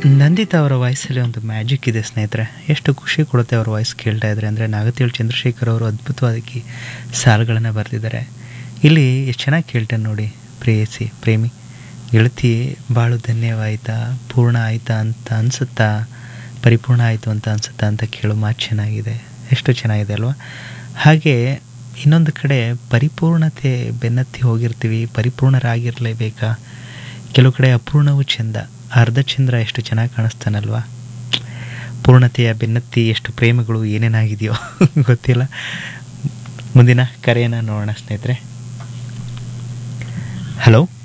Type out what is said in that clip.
ನಂದಿತಾ ಅವರ ವಾಯ್ಸಲ್ಲಿ ಒಂದು ಮ್ಯಾಜಿಕ್ ಇದೆ ಸ್ನೇಹಿತರೆ ಎಷ್ಟು ಖುಷಿ ಕೊಡುತ್ತೆ ಅವ್ರ ವಾಯ್ಸ್ ಕೇಳ್ತಾ ಇದ್ರೆ ಅಂದರೆ ನಾಗತಿಯಳು ಚಂದ್ರಶೇಖರ್ ಅವರು ಅದ್ಭುತವಾಗಿ ಸಾಲುಗಳನ್ನು ಬರೆದಿದ್ದಾರೆ ಇಲ್ಲಿ ಎಷ್ಟು ಚೆನ್ನಾಗಿ ಕೇಳ್ತೇನೆ ನೋಡಿ ಪ್ರೇಯಸಿ ಪ್ರೇಮಿ ಗೆಳತಿ ಬಾಳು ಧನ್ಯವಾಯ್ತಾ ಪೂರ್ಣ ಆಯ್ತಾ ಅಂತ ಅನಿಸುತ್ತಾ ಪರಿಪೂರ್ಣ ಆಯಿತು ಅಂತ ಅನಿಸುತ್ತಾ ಅಂತ ಕೇಳೋ ಮಾತು ಚೆನ್ನಾಗಿದೆ ಎಷ್ಟು ಚೆನ್ನಾಗಿದೆ ಅಲ್ವಾ ಹಾಗೆ ಇನ್ನೊಂದು ಕಡೆ ಪರಿಪೂರ್ಣತೆ ಬೆನ್ನತ್ತಿ ಹೋಗಿರ್ತೀವಿ ಪರಿಪೂರ್ಣರಾಗಿರಲೇಬೇಕಾ ಕೆಲವು ಕಡೆ ಅಪೂರ್ಣವು ಚೆಂದ ಅರ್ಧ ಚಂದ್ರ ಎಷ್ಟು ಚೆನ್ನಾಗಿ ಕಾಣಿಸ್ತಾನಲ್ವಾ ಪೂರ್ಣತೆಯ ಬೆನ್ನತ್ತಿ ಎಷ್ಟು ಪ್ರೇಮಗಳು ಏನೇನಾಗಿದೆಯೋ ಗೊತ್ತಿಲ್ಲ ಮುಂದಿನ ಕರೆಯನ್ನು ನೋಡೋಣ ಸ್ನೇಹಿತರೆ ಹಲೋ